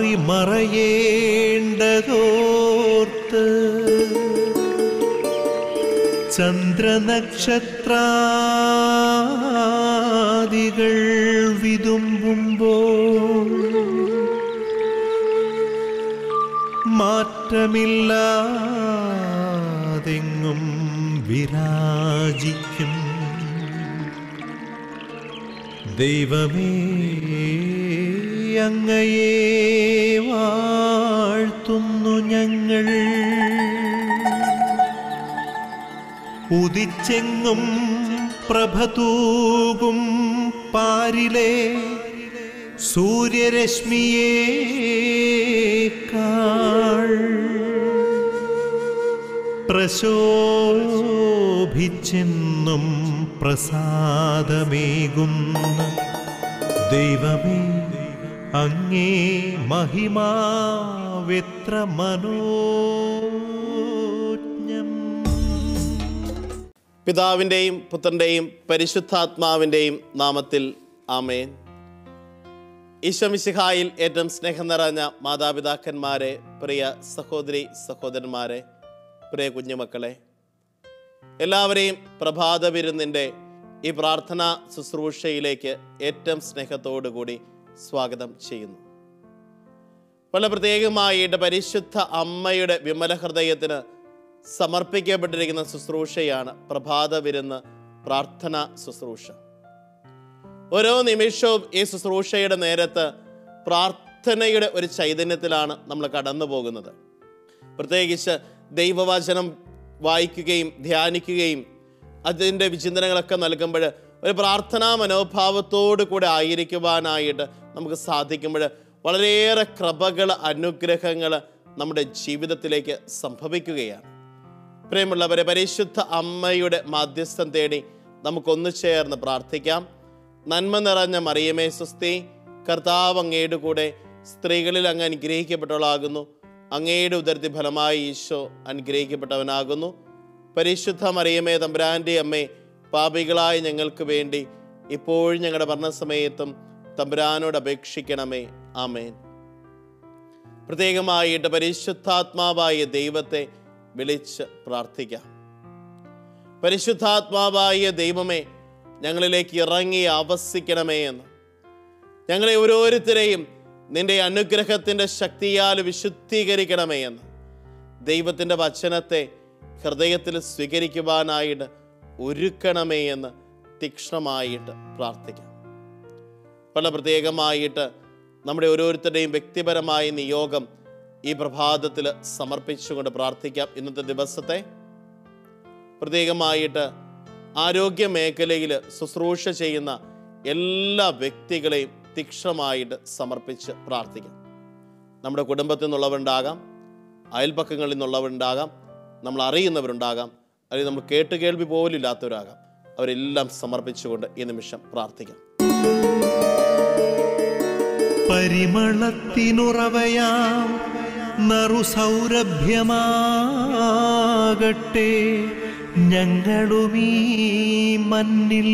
മാറി മറയേണ്ടതോർത്ത് ചന്ദ്രനക്ഷത്രാദികൾ വിതുമ്പുമ്പോൾ മാറ്റമില്ലാതെങ്ങും വിരാജിക്കും ദൈവമേ അങ്ങയെ വാഴ്ത്തുന്നു ഞങ്ങൾ ഉദിച്ചെങ്ങും പ്രഭതൂകും പാരിലെ സൂര്യരശ്മിയേക്കാൾ പ്രശോഭിച്ചെന്നും പ്രസാദമേകുന്ന ദൈവമേ അങ്ങേ മഹിമാവെത്ര മനോജ്ഞം പിതാവിൻ്റെയും പുത്രൻ്റെയും പരിശുദ്ധാത്മാവിൻ്റെയും നാമത്തിൽ ആമേൻ ഈശ്വമിശിഹായിൽ ഏറ്റവും സ്നേഹം നിറഞ്ഞ മാതാപിതാക്കന്മാരെ പ്രിയ സഹോദരി സഹോദരന്മാരെ പ്രിയ കുഞ്ഞുമക്കളെ എല്ലാവരെയും പ്രഭാത വിരുന്നിൻ്റെ ഈ പ്രാർത്ഥനാ ശുശ്രൂഷയിലേക്ക് ഏറ്റവും സ്നേഹത്തോടുകൂടി സ്വാഗതം ചെയ്യുന്നു വളരെ പ്രത്യേകമായിട്ട് പരിശുദ്ധ അമ്മയുടെ വിമല ഹൃദയത്തിന് സമർപ്പിക്കപ്പെട്ടിരിക്കുന്ന ശുശ്രൂഷയാണ് പ്രഭാത വിരുന്ന് പ്രാർത്ഥന ശുശ്രൂഷ ഓരോ നിമിഷവും ഈ ശുശ്രൂഷയുടെ നേരത്ത് പ്രാർത്ഥനയുടെ ഒരു ചൈതന്യത്തിലാണ് നമ്മൾ കടന്നു പോകുന്നത് പ്രത്യേകിച്ച് ദൈവവചനം വായിക്കുകയും ധ്യാനിക്കുകയും അതിൻ്റെ വിചിന്തനങ്ങളൊക്കെ നൽകുമ്പോൾ ഒരു പ്രാർത്ഥനാ മനോഭാവത്തോടു കൂടെ ആയിരിക്കുവാനായിട്ട് നമുക്ക് സാധിക്കുമ്പോൾ വളരെയേറെ കൃപകൾ അനുഗ്രഹങ്ങൾ നമ്മുടെ ജീവിതത്തിലേക്ക് സംഭവിക്കുകയാണ് പ്രിയമുള്ളവരെ പരിശുദ്ധ അമ്മയുടെ മാധ്യസ്ഥം തേടി നമുക്കൊന്നു ചേർന്ന് പ്രാർത്ഥിക്കാം നന്മ നിറഞ്ഞ മറിയമേ സുസ്തി കർത്താവ് അങ്ങയുടെ കൂടെ സ്ത്രീകളിൽ അങ്ങ് അനുഗ്രഹിക്കപ്പെട്ടവളാകുന്നു അങ്ങയുടെ ഉദരത്തി ഫലമായി ഈശോ അനുഗ്രഹിക്കപ്പെട്ടവനാകുന്നു പരിശുദ്ധ മറിയമേ തമ്പുരാൻ്റെ അമ്മേ പാപികളായ ഞങ്ങൾക്ക് വേണ്ടി ഇപ്പോഴും ഞങ്ങളുടെ മരണസമയത്തും തമ്പുരാനോട് അപേക്ഷിക്കണമേ ആമേൻ പ്രത്യേകമായിട്ട് പരിശുദ്ധാത്മാവായ ദൈവത്തെ വിളിച്ച് പ്രാർത്ഥിക്കാം പരിശുദ്ധാത്മാവായ ദൈവമേ ഞങ്ങളിലേക്ക് ഇറങ്ങി ആവസിക്കണമേ എന്ന് ഞങ്ങളെ ഓരോരുത്തരെയും നിന്റെ അനുഗ്രഹത്തിൻ്റെ ശക്തിയാൽ വിശുദ്ധീകരിക്കണമേ എന്ന് ദൈവത്തിൻ്റെ വചനത്തെ ഹൃദയത്തിൽ സ്വീകരിക്കുവാനായിട്ട് ഒരുക്കണമേ എന്ന് തീക്ഷ്ണമായിട്ട് പ്രാർത്ഥിക്കാം പല പ്രത്യേകമായിട്ട് നമ്മുടെ ഓരോരുത്തരുടെയും വ്യക്തിപരമായ നിയോഗം ഈ പ്രഭാതത്തിൽ സമർപ്പിച്ചുകൊണ്ട് പ്രാർത്ഥിക്കാം ഇന്നത്തെ ദിവസത്തെ പ്രത്യേകമായിട്ട് ആരോഗ്യ മേഖലയിൽ ശുശ്രൂഷ ചെയ്യുന്ന എല്ലാ വ്യക്തികളെയും തീക്ഷണമായിട്ട് സമർപ്പിച്ച് പ്രാർത്ഥിക്കാം നമ്മുടെ കുടുംബത്തിൽ നിന്നുള്ളവരുണ്ടാകാം അയൽപ്പക്കങ്ങളിൽ നിന്നുള്ളവരുണ്ടാകാം നമ്മൾ അറിയുന്നവരുണ്ടാകാം അല്ലെങ്കിൽ നമ്മൾ കേട്ട് കേൾവി പോലും ഇല്ലാത്തവരാകാം അവരെല്ലാം സമർപ്പിച്ചുകൊണ്ട് ഈ നിമിഷം പ്രാർത്ഥിക്കാം പരിമളത്തിനുറവയാം നറുസൗരഭ്യമാകട്ടെ ഞങ്ങളുമീ മണ്ണിൽ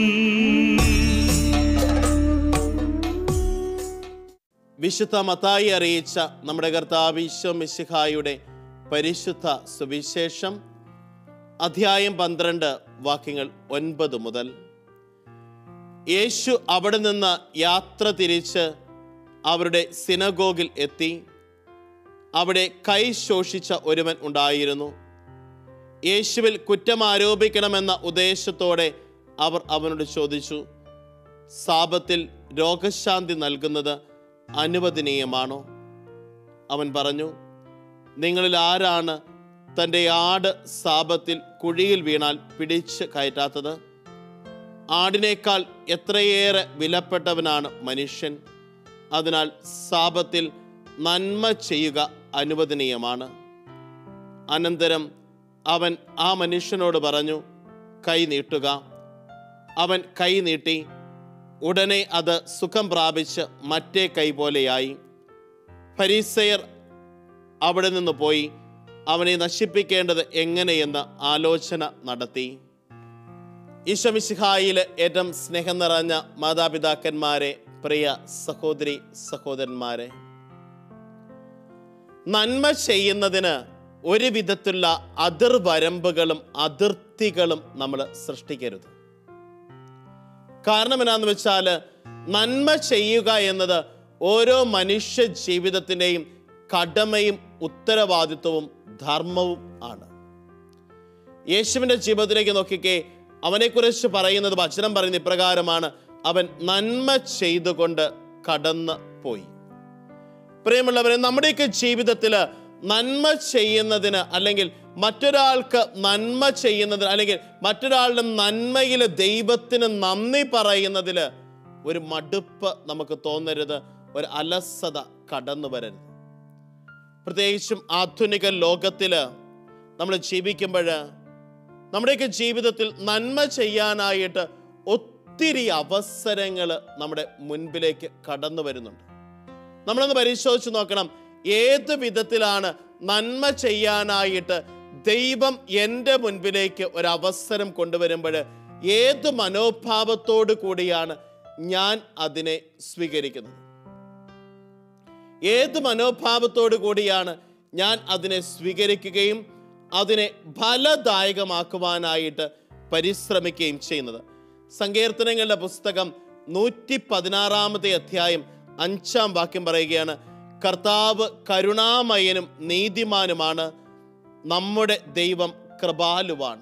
വിശുദ്ധ മത്തായി അറിയിച്ച നമ്മുടെ കർത്താവ് ഈശോ മിശിഹായുടെ പരിശുദ്ധ സുവിശേഷം അധ്യായം പന്ത്രണ്ട് വാക്യങ്ങൾ ഒൻപത് മുതൽ യേശു അവിടെ നിന്ന് യാത്ര തിരിച്ച് അവരുടെ സിനഗോഗിൽ എത്തി അവിടെ കൈ ശോഷിച്ച ഒരുവൻ ഉണ്ടായിരുന്നു യേശുവിൽ കുറ്റം ആരോപിക്കണമെന്ന ഉദ്ദേശത്തോടെ അവർ അവനോട് ചോദിച്ചു സാപത്തിൽ രോഗശാന്തി നൽകുന്നത് അനുവദനീയമാണോ അവൻ പറഞ്ഞു നിങ്ങളിൽ ആരാണ് തൻ്റെ ആട് സാപത്തിൽ കുഴിയിൽ വീണാൽ പിടിച്ച് കയറ്റാത്തത് ആടിനേക്കാൾ എത്രയേറെ വിലപ്പെട്ടവനാണ് മനുഷ്യൻ അതിനാൽ സാപത്തിൽ നന്മ ചെയ്യുക അനുവദനീയമാണ് അനന്തരം അവൻ ആ മനുഷ്യനോട് പറഞ്ഞു കൈ നീട്ടുക അവൻ കൈ നീട്ടി ഉടനെ അത് സുഖം പ്രാപിച്ച് മറ്റേ കൈ പോലെയായി ഫരീസയർ അവിടെ നിന്ന് പോയി അവനെ നശിപ്പിക്കേണ്ടത് എങ്ങനെയെന്ന് ആലോചന നടത്തി ഈശമിശിഹായിൽ ഏറ്റവും സ്നേഹം നിറഞ്ഞ മാതാപിതാക്കന്മാരെ പ്രിയ സഹോദരി സഹോദരന്മാരെ നന്മ ചെയ്യുന്നതിന് ഒരു വിധത്തിലുള്ള അതിർവരമ്പുകളും അതിർത്തികളും നമ്മൾ സൃഷ്ടിക്കരുത് കാരണം എന്നാന്ന് വെച്ചാൽ നന്മ ചെയ്യുക എന്നത് ഓരോ മനുഷ്യ ജീവിതത്തിൻ്റെയും കടമയും ഉത്തരവാദിത്വവും ധർമ്മവും ആണ് യേശുവിൻ്റെ ജീവിതത്തിലേക്ക് നോക്കിക്കേ അവനെക്കുറിച്ച് പറയുന്നത് വചനം പറയുന്ന ഇപ്രകാരമാണ് അവൻ നന്മ ചെയ്തുകൊണ്ട് കടന്ന് പോയി പ്രിയമുള്ളവരെ നമ്മുടെയൊക്കെ ജീവിതത്തിൽ നന്മ ചെയ്യുന്നതിന് അല്ലെങ്കിൽ മറ്റൊരാൾക്ക് നന്മ ചെയ്യുന്നതിന് അല്ലെങ്കിൽ മറ്റൊരാളുടെ നന്മയിൽ ദൈവത്തിന് നന്ദി പറയുന്നതിൽ ഒരു മടുപ്പ് നമുക്ക് തോന്നരുത് ഒരു അലസത കടന്നു വരരുത് പ്രത്യേകിച്ചും ആധുനിക ലോകത്തിൽ നമ്മൾ ജീവിക്കുമ്പോൾ നമ്മുടെയൊക്കെ ജീവിതത്തിൽ നന്മ ചെയ്യാനായിട്ട് ഒത്തിരി അവസരങ്ങൾ നമ്മുടെ മുൻപിലേക്ക് കടന്നു വരുന്നുണ്ട് നമ്മളൊന്ന് പരിശോധിച്ച് നോക്കണം ഏത് വിധത്തിലാണ് നന്മ ചെയ്യാനായിട്ട് ദൈവം എൻ്റെ മുൻപിലേക്ക് ഒരു അവസരം കൊണ്ടുവരുമ്പോൾ ഏത് മനോഭാവത്തോടു കൂടിയാണ് ഞാൻ അതിനെ സ്വീകരിക്കുന്നത് ഏത് മനോഭാവത്തോടു കൂടിയാണ് ഞാൻ അതിനെ സ്വീകരിക്കുകയും അതിനെ ഫലദായകമാക്കുവാനായിട്ട് പരിശ്രമിക്കുകയും ചെയ്യുന്നത് സങ്കീർത്തനങ്ങളുടെ പുസ്തകം നൂറ്റി പതിനാറാമത്തെ അധ്യായം അഞ്ചാം വാക്യം പറയുകയാണ് കർത്താവ് കരുണാമയനും നീതിമാനുമാണ് നമ്മുടെ ദൈവം കൃപാലുവാണ്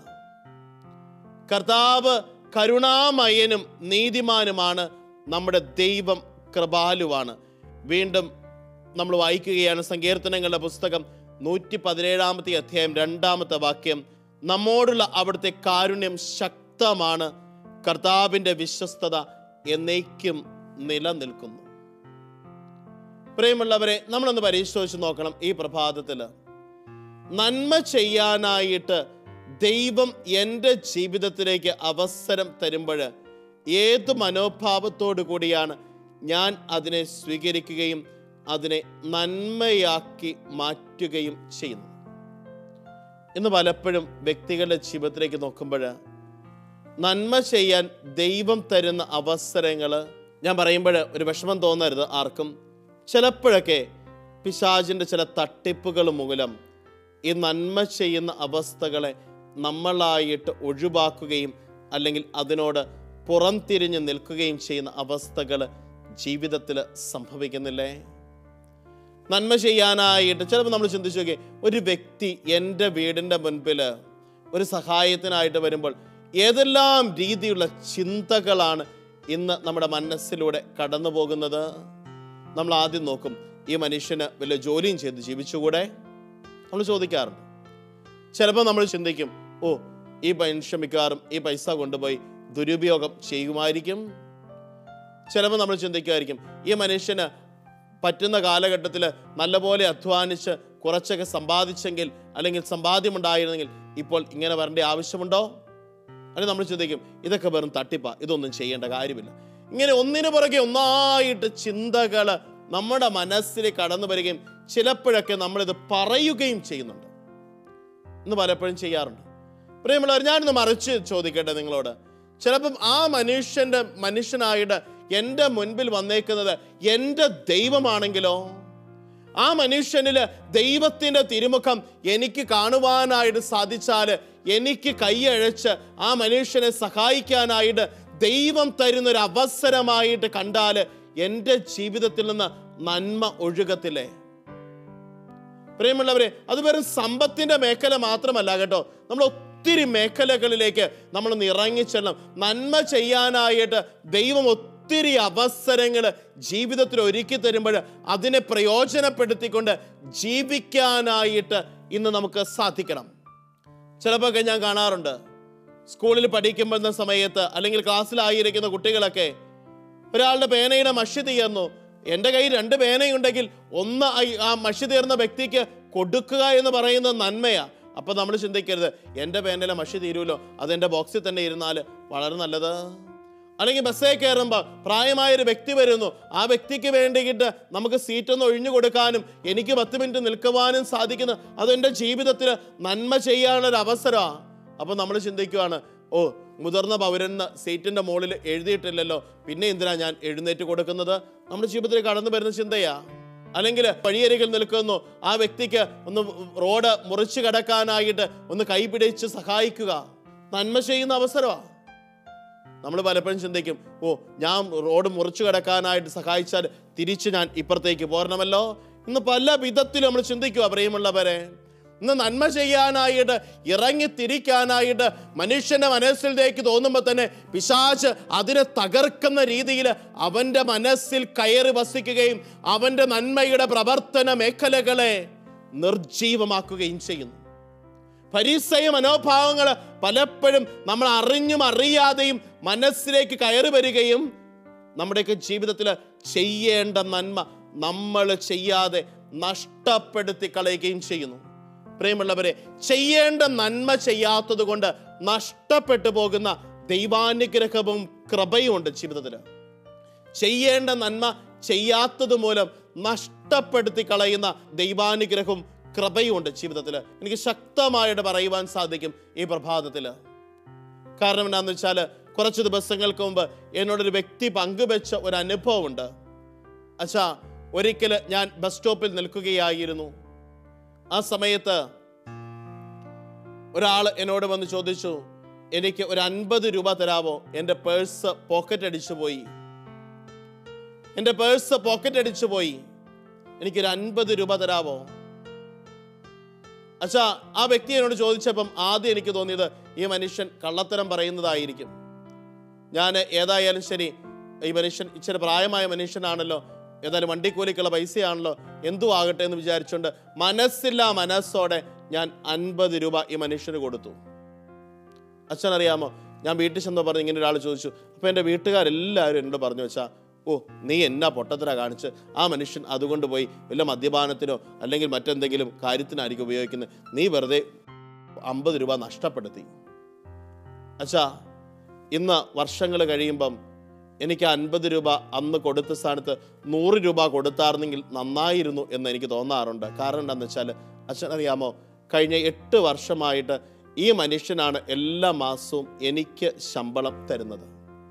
കർത്താവ് കരുണാമയനും നീതിമാനുമാണ് നമ്മുടെ ദൈവം കൃപാലുവാണ് വീണ്ടും നമ്മൾ വായിക്കുകയാണ് സങ്കീർത്തനങ്ങളുടെ പുസ്തകം നൂറ്റി പതിനേഴാമത്തെ അധ്യായം രണ്ടാമത്തെ വാക്യം നമ്മോടുള്ള അവിടുത്തെ കാരുണ്യം ശക്തമാണ് കർത്താവിൻ്റെ വിശ്വസ്തത എന്നേക്കും നിലനിൽക്കുന്നു പ്രിയമുള്ളവരെ നമ്മളൊന്ന് പരിശോധിച്ച് നോക്കണം ഈ പ്രഭാതത്തിൽ നന്മ ചെയ്യാനായിട്ട് ദൈവം എൻ്റെ ജീവിതത്തിലേക്ക് അവസരം തരുമ്പോൾ ഏത് മനോഭാവത്തോടു കൂടിയാണ് ഞാൻ അതിനെ സ്വീകരിക്കുകയും അതിനെ നന്മയാക്കി മാറ്റുകയും ചെയ്യുന്നത് ഇന്ന് പലപ്പോഴും വ്യക്തികളുടെ ജീവിതത്തിലേക്ക് നോക്കുമ്പോൾ നന്മ ചെയ്യാൻ ദൈവം തരുന്ന അവസരങ്ങൾ ഞാൻ പറയുമ്പോൾ ഒരു വിഷമം തോന്നരുത് ആർക്കും ചിലപ്പോഴൊക്കെ പിശാചിൻ്റെ ചില തട്ടിപ്പുകൾ മൂലം ഈ നന്മ ചെയ്യുന്ന അവസ്ഥകളെ നമ്മളായിട്ട് ഒഴിവാക്കുകയും അല്ലെങ്കിൽ അതിനോട് പുറംതിരിഞ്ഞ് നിൽക്കുകയും ചെയ്യുന്ന അവസ്ഥകൾ ജീവിതത്തിൽ സംഭവിക്കുന്നില്ലേ നന്മ ചെയ്യാനായിട്ട് ചിലപ്പോൾ നമ്മൾ ചിന്തിച്ചു നോക്കി ഒരു വ്യക്തി എൻ്റെ വീടിൻ്റെ മുൻപിൽ ഒരു സഹായത്തിനായിട്ട് വരുമ്പോൾ ഏതെല്ലാം രീതിയുള്ള ചിന്തകളാണ് ഇന്ന് നമ്മുടെ മനസ്സിലൂടെ കടന്നു പോകുന്നത് നമ്മൾ ആദ്യം നോക്കും ഈ മനുഷ്യന് വല്ല ജോലിയും ചെയ്ത് ജീവിച്ചുകൂടെ നമ്മൾ ചോദിക്കാറുണ്ട് ചിലപ്പോൾ നമ്മൾ ചിന്തിക്കും ഓ ഈ മനുഷ്യൻ മിക്കവാറും ഈ പൈസ കൊണ്ടുപോയി ദുരുപയോഗം ചെയ്യുമായിരിക്കും ചിലപ്പോൾ നമ്മൾ ചിന്തിക്കുമായിരിക്കും ഈ മനുഷ്യന് പറ്റുന്ന കാലഘട്ടത്തിൽ നല്ലപോലെ അധ്വാനിച്ച് കുറച്ചൊക്കെ സമ്പാദിച്ചെങ്കിൽ അല്ലെങ്കിൽ സമ്പാദ്യമുണ്ടായിരുന്നെങ്കിൽ ഇപ്പോൾ ഇങ്ങനെ വരേണ്ട ആവശ്യമുണ്ടോ അല്ലെങ്കിൽ നമ്മൾ ചിന്തിക്കും ഇതൊക്കെ വെറും തട്ടിപ്പാ ഇതൊന്നും ചെയ്യേണ്ട കാര്യമില്ല ഇങ്ങനെ ഒന്നിനു പുറകെ ഒന്നായിട്ട് ചിന്തകൾ നമ്മുടെ മനസ്സിൽ കടന്നു വരികയും ചിലപ്പോഴൊക്കെ നമ്മളിത് പറയുകയും ചെയ്യുന്നുണ്ട് ഇന്ന് പലപ്പോഴും ചെയ്യാറുണ്ട് പ്രിയമുള്ളവർ ഞാനിന്ന് മറിച്ച് ചോദിക്കട്ടെ നിങ്ങളോട് ചിലപ്പം ആ മനുഷ്യന്റെ മനുഷ്യനായിട്ട് എൻ്റെ മുൻപിൽ വന്നേക്കുന്നത് എൻ്റെ ദൈവമാണെങ്കിലോ ആ മനുഷ്യനിൽ ദൈവത്തിൻ്റെ തിരുമുഖം എനിക്ക് കാണുവാനായിട്ട് സാധിച്ചാൽ എനിക്ക് കൈയഴച്ച് ആ മനുഷ്യനെ സഹായിക്കാനായിട്ട് ദൈവം തരുന്നൊരു അവസരമായിട്ട് കണ്ടാൽ എൻ്റെ ജീവിതത്തിൽ നിന്ന് നന്മ ഒഴുകത്തില്ലേ പ്രിയമുള്ളവരെ അത് വെറും സമ്പത്തിന്റെ മേഖല മാത്രമല്ല കേട്ടോ നമ്മൾ ഒത്തിരി മേഖലകളിലേക്ക് നമ്മൾ ഇറങ്ങിച്ചെല്ലണം നന്മ ചെയ്യാനായിട്ട് ദൈവം ഒത്തിരി അവസരങ്ങൾ ജീവിതത്തിൽ ഒരുക്കി തരുമ്പോൾ അതിനെ പ്രയോജനപ്പെടുത്തിക്കൊണ്ട് ജീവിക്കാനായിട്ട് ഇന്ന് നമുക്ക് സാധിക്കണം ചിലപ്പോൾ ഞാൻ കാണാറുണ്ട് സ്കൂളിൽ പഠിക്കുമ്പോഴുന്ന സമയത്ത് അല്ലെങ്കിൽ ക്ലാസ്സിലായിരിക്കുന്ന കുട്ടികളൊക്കെ ഒരാളുടെ പേനയുടെ മഷി തീർന്നു എൻ്റെ കയ്യിൽ രണ്ട് പേനയുണ്ടെങ്കിൽ ഒന്ന് ആ- ആ മഷി തീർന്ന വ്യക്തിക്ക് കൊടുക്കുക എന്ന് പറയുന്നത് നന്മയാ അപ്പൊ നമ്മൾ ചിന്തിക്കരുത് എൻ്റെ പേനയിലെ മഷി തീരുമല്ലോ അത് എൻ്റെ ബോക്സിൽ തന്നെ ഇരുന്നാൽ വളരെ നല്ലത് അല്ലെങ്കിൽ ബസ്സേ കയറുമ്പോൾ പ്രായമായൊരു വ്യക്തി വരുന്നു ആ വ്യക്തിക്ക് വേണ്ടിയിട്ട് നമുക്ക് സീറ്റൊന്ന് ഒഴിഞ്ഞു കൊടുക്കാനും എനിക്ക് പത്ത് മിനിറ്റ് നിൽക്കുവാനും സാധിക്കുന്ന അത് എൻ്റെ ജീവിതത്തിൽ നന്മ ചെയ്യാനുള്ളൊരു അവസരമാണ് അപ്പോൾ നമ്മൾ ചിന്തിക്കുവാണ് ഓ മുതിർന്ന പൗരന് സീറ്റിൻ്റെ മുകളിൽ എഴുതിയിട്ടില്ലല്ലോ പിന്നെ എന്തിനാ ഞാൻ എഴുന്നേറ്റ് കൊടുക്കുന്നത് നമ്മുടെ ജീവിതത്തിൽ കടന്നു വരുന്ന ചിന്തയാ അല്ലെങ്കിൽ വഴിയരികിൽ നിൽക്കുന്നു ആ വ്യക്തിക്ക് ഒന്ന് റോഡ് മുറിച്ചു കടക്കാനായിട്ട് ഒന്ന് കൈപിടിച്ച് സഹായിക്കുക നന്മ ചെയ്യുന്ന അവസരമാണ് നമ്മൾ പലപ്പോഴും ചിന്തിക്കും ഓ ഞാൻ റോഡ് മുറിച്ചു കിടക്കാനായിട്ട് സഹായിച്ചാൽ തിരിച്ച് ഞാൻ ഇപ്പുറത്തേക്ക് പോരണമല്ലോ ഇന്ന് പല വിധത്തിലും നമ്മൾ ചിന്തിക്കുക പ്രിയമുള്ളവരെ ഇന്ന് നന്മ ചെയ്യാനായിട്ട് ഇറങ്ങി തിരിക്കാനായിട്ട് മനുഷ്യന്റെ മനസ്സിലേക്ക് തോന്നുമ്പോൾ തന്നെ പിശാച്ച് അതിനെ തകർക്കുന്ന രീതിയിൽ അവന്റെ മനസ്സിൽ കയറി വസിക്കുകയും അവന്റെ നന്മയുടെ പ്രവർത്തന മേഖലകളെ നിർജീവമാക്കുകയും ചെയ്യുന്നു പരീക്ഷയ മനോഭാവങ്ങൾ പലപ്പോഴും നമ്മൾ അറിഞ്ഞും അറിയാതെയും മനസ്സിലേക്ക് കയറി വരികയും നമ്മുടെയൊക്കെ ജീവിതത്തിൽ ചെയ്യേണ്ട നന്മ നമ്മൾ ചെയ്യാതെ നഷ്ടപ്പെടുത്തി കളയുകയും ചെയ്യുന്നു പ്രിയമുള്ളവരെ ചെയ്യേണ്ട നന്മ ചെയ്യാത്തത് കൊണ്ട് നഷ്ടപ്പെട്ടു പോകുന്ന ദൈവാനുഗ്രഹവും കൃപയും ഉണ്ട് ജീവിതത്തിൽ ചെയ്യേണ്ട നന്മ ചെയ്യാത്തത് മൂലം നഷ്ടപ്പെടുത്തി കളയുന്ന ദൈവാനുഗ്രഹവും കൃപയുമുണ്ട് ജീവിതത്തിൽ എനിക്ക് ശക്തമായിട്ട് പറയുവാൻ സാധിക്കും ഈ പ്രഭാതത്തിൽ കാരണം എന്താണെന്ന് വെച്ചാൽ കുറച്ച് ദിവസങ്ങൾക്ക് മുമ്പ് എന്നോടൊരു വ്യക്തി പങ്കുവെച്ച ഒരു അനുഭവമുണ്ട് അച്ഛാ ഒരിക്കൽ ഞാൻ ബസ് സ്റ്റോപ്പിൽ നിൽക്കുകയായിരുന്നു ആ സമയത്ത് ഒരാൾ എന്നോട് വന്ന് ചോദിച്ചു എനിക്ക് ഒരു അൻപത് രൂപ തരാവോ എൻ്റെ പേഴ്സ് പോക്കറ്റ് അടിച്ചു പോയി എൻ്റെ പേഴ്സ് പോക്കറ്റ് അടിച്ചു പോയി എനിക്കൊരു അൻപത് രൂപ തരാവോ അച്ഛാ ആ വ്യക്തി എന്നോട് ചോദിച്ചപ്പം ആദ്യം എനിക്ക് തോന്നിയത് ഈ മനുഷ്യൻ കള്ളത്തരം പറയുന്നതായിരിക്കും ഞാൻ ഏതായാലും ശരി ഈ മനുഷ്യൻ ഇച്ചിരി പ്രായമായ മനുഷ്യനാണല്ലോ ഏതായാലും വണ്ടിക്കൂലിക്കുള്ള പൈസയാണല്ലോ എന്തു ആകട്ടെ എന്ന് വിചാരിച്ചുകൊണ്ട് മനസ്സില്ലാ മനസ്സോടെ ഞാൻ അൻപത് രൂപ ഈ മനുഷ്യന് കൊടുത്തു അച്ഛൻ അറിയാമോ ഞാൻ വീട്ടിൽ ചെന്ന് പറഞ്ഞ് ഇങ്ങനെ ഒരാൾ ചോദിച്ചു അപ്പോൾ എൻ്റെ വീട്ടുകാരെല്ലാവരും എന്നോട് പറഞ്ഞു വെച്ചാൽ ഓ നീ എന്നാ പൊട്ടത്തര കാണിച്ച് ആ മനുഷ്യൻ അതുകൊണ്ട് പോയി വല്ല മദ്യപാനത്തിനോ അല്ലെങ്കിൽ മറ്റെന്തെങ്കിലും കാര്യത്തിനായിരിക്കും ഉപയോഗിക്കുന്നത് നീ വെറുതെ അമ്പത് രൂപ നഷ്ടപ്പെടുത്തി അച്ഛാ ഇന്ന് വർഷങ്ങൾ കഴിയുമ്പം എനിക്ക് അൻപത് രൂപ അന്ന് കൊടുത്ത സ്ഥാനത്ത് നൂറ് രൂപ കൊടുത്തായിരുന്നെങ്കിൽ നന്നായിരുന്നു എന്ന് എനിക്ക് തോന്നാറുണ്ട് കാരണം എന്താണെന്ന് വെച്ചാൽ അച്ഛൻ അറിയാമോ കഴിഞ്ഞ എട്ട് വർഷമായിട്ട് ഈ മനുഷ്യനാണ് എല്ലാ മാസവും എനിക്ക് ശമ്പളം തരുന്നത്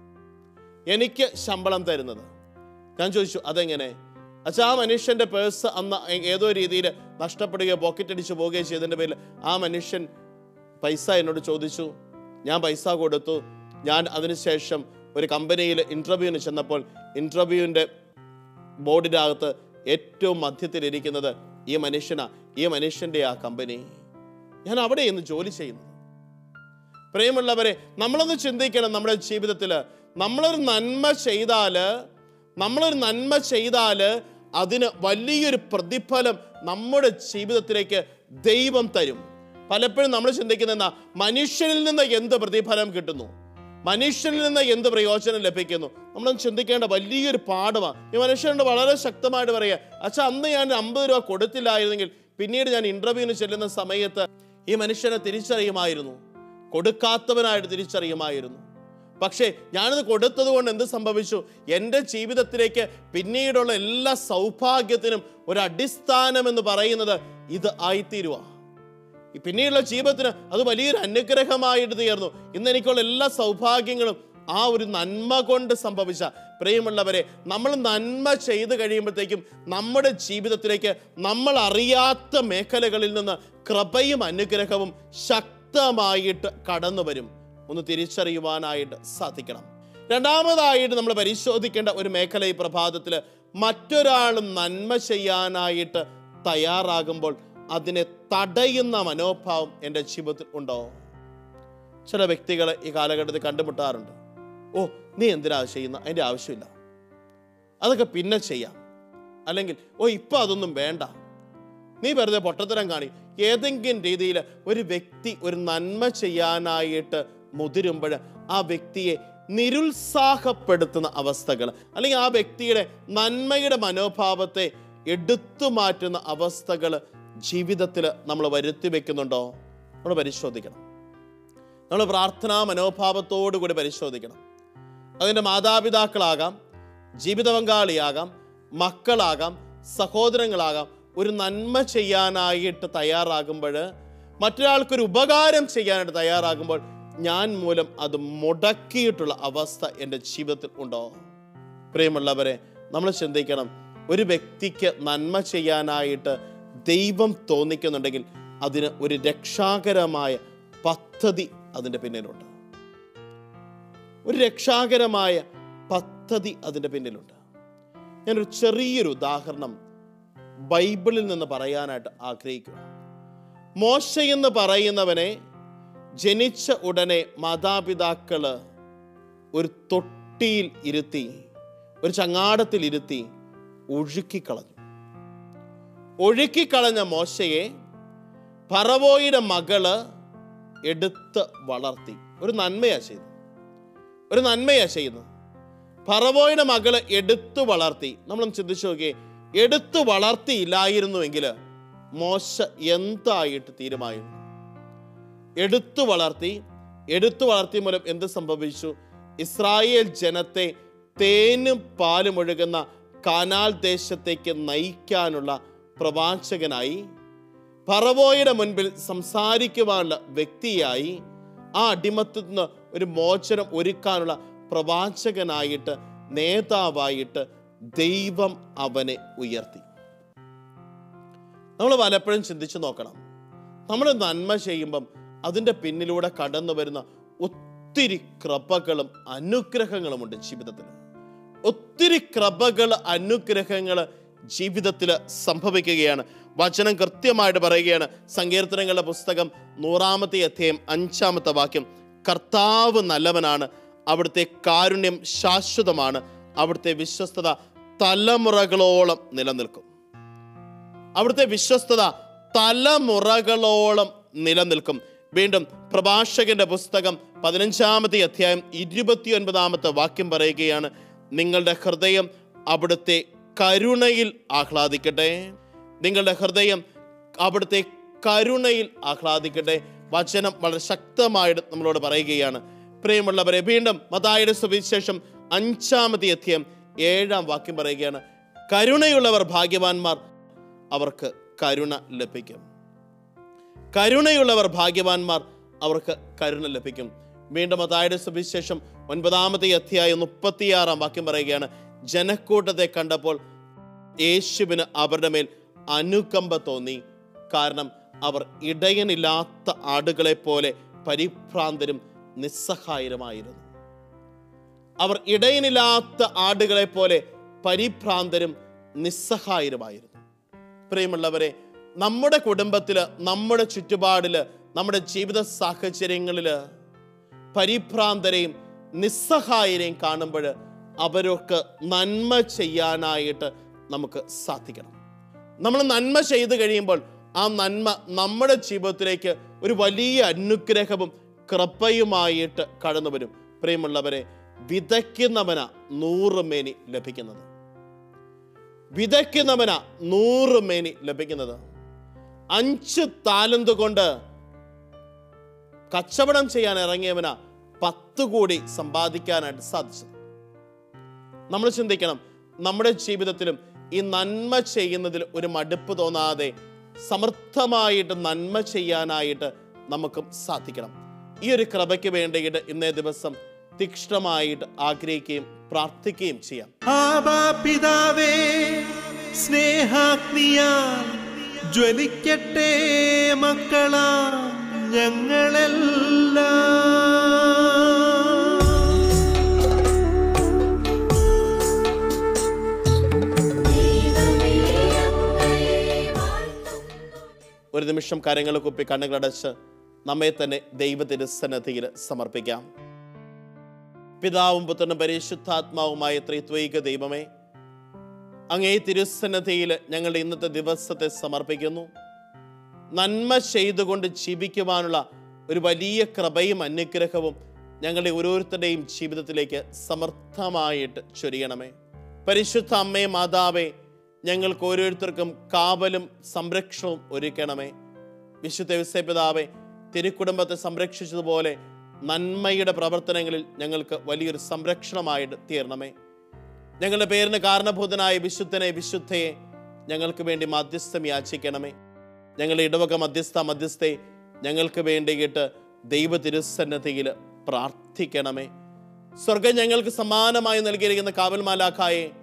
എനിക്ക് ശമ്പളം തരുന്നത് ഞാൻ ചോദിച്ചു അതെങ്ങനെ അച്ഛാ ആ മനുഷ്യന്റെ പേഴ്സ് അന്ന് ഏതോ രീതിയിൽ നഷ്ടപ്പെടുകയോ പോക്കറ്റ് അടിച്ചു പോവുകയോ ചെയ്തതിൻ്റെ പേരിൽ ആ മനുഷ്യൻ പൈസ എന്നോട് ചോദിച്ചു ഞാൻ പൈസ കൊടുത്തു ഞാൻ അതിനുശേഷം ഒരു കമ്പനിയിൽ ഇൻ്റർവ്യൂവിന് ചെന്നപ്പോൾ ഇൻ്റർവ്യൂവിൻ്റെ ബോർഡിൻ്റെ അകത്ത് ഏറ്റവും മധ്യത്തിലിരിക്കുന്നത് ഈ മനുഷ്യനാ ഈ മനുഷ്യൻ്റെ ആ കമ്പനി ഞാൻ അവിടെ ഇന്ന് ജോലി ചെയ്യുന്നത് പ്രിയമുള്ളവരെ നമ്മളൊന്ന് ചിന്തിക്കണം നമ്മുടെ ജീവിതത്തിൽ നമ്മളൊരു നന്മ ചെയ്താൽ നമ്മളൊരു നന്മ ചെയ്താൽ അതിന് വലിയൊരു പ്രതിഫലം നമ്മുടെ ജീവിതത്തിലേക്ക് ദൈവം തരും പലപ്പോഴും നമ്മൾ ചിന്തിക്കുന്ന എന്താ മനുഷ്യനിൽ നിന്ന് എന്ത് പ്രതിഫലം കിട്ടുന്നു മനുഷ്യനിൽ നിന്ന് എന്ത് പ്രയോജനം ലഭിക്കുന്നു നമ്മൾ ചിന്തിക്കേണ്ട വലിയൊരു പാഠമാണ് ഈ മനുഷ്യനോട് വളരെ ശക്തമായിട്ട് പറയുക അച്ഛാ അന്ന് ഞാൻ അമ്പത് രൂപ കൊടുത്തില്ലായിരുന്നെങ്കിൽ പിന്നീട് ഞാൻ ഇന്റർവ്യൂവിന് ചെല്ലുന്ന സമയത്ത് ഈ മനുഷ്യനെ തിരിച്ചറിയുമായിരുന്നു കൊടുക്കാത്തവനായിട്ട് തിരിച്ചറിയുമായിരുന്നു പക്ഷേ ഞാനിത് കൊടുത്തത് കൊണ്ട് എന്ത് സംഭവിച്ചു എൻ്റെ ജീവിതത്തിലേക്ക് പിന്നീടുള്ള എല്ലാ സൗഭാഗ്യത്തിനും ഒരു അടിസ്ഥാനം എന്ന് പറയുന്നത് ഇത് ആയിത്തീരുക ഈ പിന്നീടുള്ള ജീവിതത്തിന് അത് വലിയൊരു അനുഗ്രഹമായിട്ട് തീർന്നു ഇന്ന് എനിക്കുള്ള എല്ലാ സൗഭാഗ്യങ്ങളും ആ ഒരു നന്മ കൊണ്ട് സംഭവിച്ച പ്രിയമുള്ളവരെ നമ്മൾ നന്മ ചെയ്തു കഴിയുമ്പോഴത്തേക്കും നമ്മുടെ ജീവിതത്തിലേക്ക് നമ്മൾ അറിയാത്ത മേഖലകളിൽ നിന്ന് കൃപയും അനുഗ്രഹവും ശക്തമായിട്ട് കടന്നു വരും ഒന്ന് തിരിച്ചറിയുവാനായിട്ട് സാധിക്കണം രണ്ടാമതായിട്ട് നമ്മൾ പരിശോധിക്കേണ്ട ഒരു മേഖല ഈ പ്രഭാതത്തിൽ മറ്റൊരാൾ നന്മ ചെയ്യാനായിട്ട് തയ്യാറാകുമ്പോൾ അതിനെ തടയുന്ന മനോഭാവം എൻ്റെ ജീവിതത്തിൽ ഉണ്ടോ ചില വ്യക്തികൾ ഈ കാലഘട്ടത്തിൽ കണ്ടുമുട്ടാറുണ്ട് ഓ നീ എന്തിനാ അത് ചെയ്യുന്ന അതിൻ്റെ ആവശ്യമില്ല അതൊക്കെ പിന്നെ ചെയ്യാം അല്ലെങ്കിൽ ഓ ഇപ്പം അതൊന്നും വേണ്ട നീ വെറുതെ പൊട്ടത്തരം കാണി ഏതെങ്കിലും രീതിയിൽ ഒരു വ്യക്തി ഒരു നന്മ ചെയ്യാനായിട്ട് മുതിരുമ്പോൾ ആ വ്യക്തിയെ നിരുത്സാഹപ്പെടുത്തുന്ന അവസ്ഥകൾ അല്ലെങ്കിൽ ആ വ്യക്തിയുടെ നന്മയുടെ മനോഭാവത്തെ എടുത്തു മാറ്റുന്ന അവസ്ഥകൾ ജീവിതത്തിൽ നമ്മൾ വരുത്തി വെക്കുന്നുണ്ടോ നമ്മൾ പരിശോധിക്കണം നമ്മൾ പ്രാർത്ഥനാ മനോഭാവത്തോടു കൂടി പരിശോധിക്കണം അതിൻ്റെ മാതാപിതാക്കളാകാം ജീവിത പങ്കാളിയാകാം മക്കളാകാം സഹോദരങ്ങളാകാം ഒരു നന്മ ചെയ്യാനായിട്ട് തയ്യാറാകുമ്പോൾ മറ്റൊരാൾക്കൊരു ഉപകാരം ചെയ്യാനായിട്ട് തയ്യാറാകുമ്പോൾ ഞാൻ മൂലം അത് മുടക്കിയിട്ടുള്ള അവസ്ഥ എൻ്റെ ജീവിതത്തിൽ ഉണ്ടോ പ്രിയമുള്ളവരെ നമ്മൾ ചിന്തിക്കണം ഒരു വ്യക്തിക്ക് നന്മ ചെയ്യാനായിട്ട് ദൈവം തോന്നിക്കുന്നുണ്ടെങ്കിൽ അതിന് ഒരു രക്ഷാകരമായ പദ്ധതി അതിൻ്റെ പിന്നിലുണ്ട് ഒരു രക്ഷാകരമായ പദ്ധതി അതിൻ്റെ പിന്നിലുണ്ട് ഞാനൊരു ചെറിയൊരു ഉദാഹരണം ബൈബിളിൽ നിന്ന് പറയാനായിട്ട് ആഗ്രഹിക്കുക മോശ എന്ന് പറയുന്നവനെ ജനിച്ച ഉടനെ മാതാപിതാക്കള് ഒരു തൊട്ടിയിൽ ഇരുത്തി ഒരു ചങ്ങാടത്തിൽ ഇരുത്തി ഒഴുക്കിക്കളഞ്ഞു ഒഴുക്കിക്കളഞ്ഞ മോശയെ പറവോയുടെ മകള് എടുത്ത് വളർത്തി ഒരു നന്മയാ ചെയ്തു ഒരു നന്മയാ ചെയ്യുന്നത് പറവോയുടെ മകള് എടുത്തു വളർത്തി നമ്മളൊന്ന് ചിന്തിച്ചു നോക്കിയേ എടുത്തു വളർത്തിയില്ലായിരുന്നുവെങ്കിൽ മോശ എന്തായിട്ട് തീരുമായിരുന്നു എടുത്തു വളർത്തി എടുത്തു വളർത്തി മൂലം എന്ത് സംഭവിച്ചു ഇസ്രായേൽ ജനത്തെ തേനും പാലും ഒഴുകുന്ന കാനാൽ ദേശത്തേക്ക് നയിക്കാനുള്ള പ്രവാചകനായി പറവോയുടെ മുൻപിൽ സംസാരിക്കുവാനുള്ള വ്യക്തിയായി ആ അടിമത്തിൽ നിന്ന് ഒരു മോചനം ഒരുക്കാനുള്ള പ്രവാചകനായിട്ട് നേതാവായിട്ട് ദൈവം അവനെ ഉയർത്തി നമ്മൾ പലപ്പോഴും ചിന്തിച്ചു നോക്കണം നമ്മൾ നന്മ ചെയ്യുമ്പം അതിൻ്റെ പിന്നിലൂടെ കടന്നു വരുന്ന ഒത്തിരി കൃപകളും അനുഗ്രഹങ്ങളുമുണ്ട് ജീവിതത്തിൽ ഒത്തിരി കൃപകൾ അനുഗ്രഹങ്ങൾ ജീവിതത്തിൽ സംഭവിക്കുകയാണ് വചനം കൃത്യമായിട്ട് പറയുകയാണ് സങ്കീർത്തനങ്ങളുടെ പുസ്തകം നൂറാമത്തെ അധ്യായം അഞ്ചാമത്തെ വാക്യം കർത്താവ് നല്ലവനാണ് അവിടുത്തെ കാരുണ്യം ശാശ്വതമാണ് അവിടുത്തെ വിശ്വസ്തത തലമുറകളോളം നിലനിൽക്കും അവിടുത്തെ വിശ്വസ്തത തലമുറകളോളം നിലനിൽക്കും വീണ്ടും പ്രഭാഷകന്റെ പുസ്തകം പതിനഞ്ചാമത്തെ അധ്യായം ഇരുപത്തിയൊൻപതാമത്തെ വാക്യം പറയുകയാണ് നിങ്ങളുടെ ഹൃദയം അവിടുത്തെ കരുണയിൽ ആഹ്ലാദിക്കട്ടെ നിങ്ങളുടെ ഹൃദയം അവിടുത്തെ കരുണയിൽ ആഹ്ലാദിക്കട്ടെ വചനം വളരെ ശക്തമായിട്ട് നമ്മളോട് പറയുകയാണ് പ്രിയമുള്ളവരെ വീണ്ടും മതായുടെ സുവിശേഷം അഞ്ചാമത്തെ അധ്യായം ഏഴാം വാക്യം പറയുകയാണ് കരുണയുള്ളവർ ഭാഗ്യവാന്മാർ അവർക്ക് കരുണ ലഭിക്കും കരുണയുള്ളവർ ഭാഗ്യവാന്മാർ അവർക്ക് കരുണ ലഭിക്കും വീണ്ടും അതായത് സുവിശേഷം ഒൻപതാമത്തെ അധ്യായം മുപ്പത്തിയാറാം വാക്യം പറയുകയാണ് ജനക്കൂട്ടത്തെ കണ്ടപ്പോൾ യേശുവിന് അവരുടെ മേൽ അനുകമ്പ തോന്നി കാരണം അവർ ഇടയനില്ലാത്ത ആടുകളെ പോലെ പരിഭ്രാന്തരും നിസ്സഹായരുമായിരുന്നു അവർ ഇടയനില്ലാത്ത ആടുകളെ പോലെ പരിഭ്രാന്തരും നിസ്സഹായരുമായിരുന്നു പ്രിയമുള്ളവരെ നമ്മുടെ കുടുംബത്തില് നമ്മുടെ ചുറ്റുപാടില് നമ്മുടെ ജീവിത സാഹചര്യങ്ങളില് പരിഭ്രാന്തരെയും നിസ്സഹായരെയും കാണുമ്പോൾ അവർക്ക് നന്മ ചെയ്യാനായിട്ട് നമുക്ക് സാധിക്കണം നമ്മൾ നന്മ ചെയ്തു കഴിയുമ്പോൾ ആ നന്മ നമ്മുടെ ജീവിതത്തിലേക്ക് ഒരു വലിയ അനുഗ്രഹവും കൃപയുമായിട്ട് കടന്നു വരും പ്രിയമുള്ളവരെ വിതയ്ക്കുന്നവന നൂറുമേനി ലഭിക്കുന്നത് വിതയ്ക്കുന്നവന നൂറുമേനി ലഭിക്കുന്നത് അഞ്ച് താലന്ത് കൊണ്ട് കച്ചവടം ചെയ്യാൻ ഇറങ്ങിയവന പത്ത് കോടി സമ്പാദിക്കാനായിട്ട് സാധിച്ചത് നമ്മൾ ചിന്തിക്കണം നമ്മുടെ ജീവിതത്തിലും ഈ നന്മ ചെയ്യുന്നതിൽ ഒരു മടുപ്പ് തോന്നാതെ സമർത്ഥമായിട്ട് നന്മ ചെയ്യാനായിട്ട് നമുക്കും സാധിക്കണം ഈ ഒരു കൃപയ്ക്ക് വേണ്ടിയിട്ട് ഇന്നേ ദിവസം തീക്ഷ്ണമായിട്ട് ആഗ്രഹിക്കുകയും പ്രാർത്ഥിക്കുകയും ചെയ്യാം ആബാ പിതാവേ സ്നേഹാഗ്നിയാൽ ജ്വലിക്കട്ടെ മക്കളാ ഞങ്ങളെല്ലാം ഒരു നിമിഷം കരങ്ങൾ കുപ്പി കണ്ണുകളടച്ച് നമ്മെ തന്നെ ദൈവതിരുസന്നതിയിൽ സമർപ്പിക്കാം പിതാവും പുത്രനും പരിശുദ്ധാത്മാവുമായ ത്രിത്വൈക ദൈവമേ അങ്ങേ തിരുസന്നതിയിൽ ഞങ്ങളുടെ ഇന്നത്തെ ദിവസത്തെ സമർപ്പിക്കുന്നു നന്മ ചെയ്തുകൊണ്ട് ജീവിക്കുവാനുള്ള ഒരു വലിയ കൃപയും അനുഗ്രഹവും ഞങ്ങളുടെ ഓരോരുത്തരുടെയും ജീവിതത്തിലേക്ക് സമർത്ഥമായിട്ട് ചൊരിയണമേ പരിശുദ്ധ അമ്മേ മാതാവേ ഞങ്ങൾക്ക് ഓരോരുത്തർക്കും കാവലും സംരക്ഷണവും ഒരുക്കണമേ വിശുദ്ധ വിസയപിതാവെ തിരുക്കുടുംബത്തെ സംരക്ഷിച്ചതുപോലെ നന്മയുടെ പ്രവർത്തനങ്ങളിൽ ഞങ്ങൾക്ക് വലിയൊരു സംരക്ഷണമായിട്ട് തീരണമേ ഞങ്ങളുടെ പേരിന് കാരണഭൂതനായ വിശുദ്ധനെ വിശുദ്ധയെ ഞങ്ങൾക്ക് വേണ്ടി മധ്യസ്ഥം യാചിക്കണമേ ഞങ്ങളുടെ ഇടവക മധ്യസ്ഥ മധ്യസ്ഥയെ ഞങ്ങൾക്ക് വേണ്ടിയിട്ട് ദൈവ തിരുസന്നതിയിൽ പ്രാർത്ഥിക്കണമേ സ്വർഗം ഞങ്ങൾക്ക് സമാനമായി നൽകിയിരിക്കുന്ന കാവൽമാലാഖായെ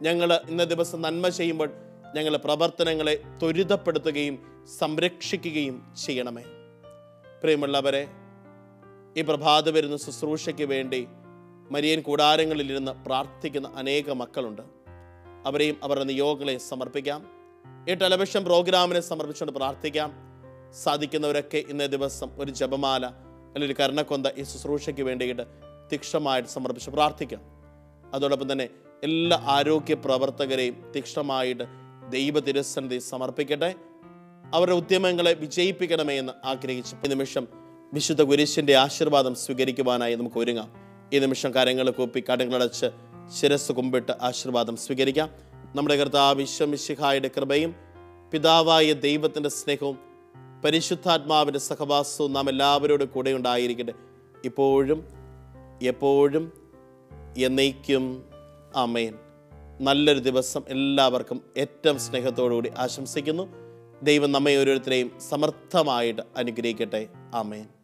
ഞങ്ങൾ ഇന്ന ദിവസം നന്മ ചെയ്യുമ്പോൾ ഞങ്ങൾ പ്രവർത്തനങ്ങളെ ത്വരിതപ്പെടുത്തുകയും സംരക്ഷിക്കുകയും ചെയ്യണമേ പ്രിയമുള്ളവരെ ഈ പ്രഭാത വരുന്ന ശുശ്രൂഷയ്ക്ക് വേണ്ടി മരിയൻ കൂടാരങ്ങളിലിരുന്ന് പ്രാർത്ഥിക്കുന്ന അനേക മക്കളുണ്ട് അവരെയും അവരുടെ നിയോഗങ്ങളെ സമർപ്പിക്കാം ഈ ടെലിവിഷൻ പ്രോഗ്രാമിനെ സമർപ്പിച്ചുകൊണ്ട് പ്രാർത്ഥിക്കാം സാധിക്കുന്നവരൊക്കെ ഇന്നേ ദിവസം ഒരു ജപമാല അല്ലെങ്കിൽ ഒരു കരുണക്കൊന്ത ഈ ശുശ്രൂഷയ്ക്ക് വേണ്ടിയിട്ട് തീക്ഷണമായിട്ട് സമർപ്പിച്ച് പ്രാർത്ഥിക്കാം അതോടൊപ്പം തന്നെ എല്ലാ ആരോഗ്യ പ്രവർത്തകരെയും തീക്ഷണമായിട്ട് ദൈവ തിരുസന്നിധി സമർപ്പിക്കട്ടെ അവരുടെ ഉദ്യമങ്ങളെ വിജയിപ്പിക്കണമേ എന്ന് ആഗ്രഹിച്ചു ഈ നിമിഷം വിശുദ്ധ കുരിശിന്റെ ആശീർവാദം സ്വീകരിക്കുവാനായി നമുക്ക് ഒരുങ്ങാം ഈ നിമിഷം കാര്യങ്ങൾ കൂപ്പി കടങ്ങളടച്ച് ശിരസ് കുമ്പിട്ട് ആശീർവാദം സ്വീകരിക്കാം നമ്മുടെ കർത്താവ് വിശ്വമിശിഹായുടെ കൃപയും പിതാവായ ദൈവത്തിൻ്റെ സ്നേഹവും പരിശുദ്ധാത്മാവിൻ്റെ സഹവാസവും നാം എല്ലാവരോടും കൂടെ ഉണ്ടായിരിക്കട്ടെ ഇപ്പോഴും എപ്പോഴും എന്നേക്കും അമേൻ നല്ലൊരു ദിവസം എല്ലാവർക്കും ഏറ്റവും സ്നേഹത്തോടുകൂടി ആശംസിക്കുന്നു ദൈവം നമ്മെ ഓരോരുത്തരെയും സമർത്ഥമായിട്ട് അനുഗ്രഹിക്കട്ടെ ആമേൻ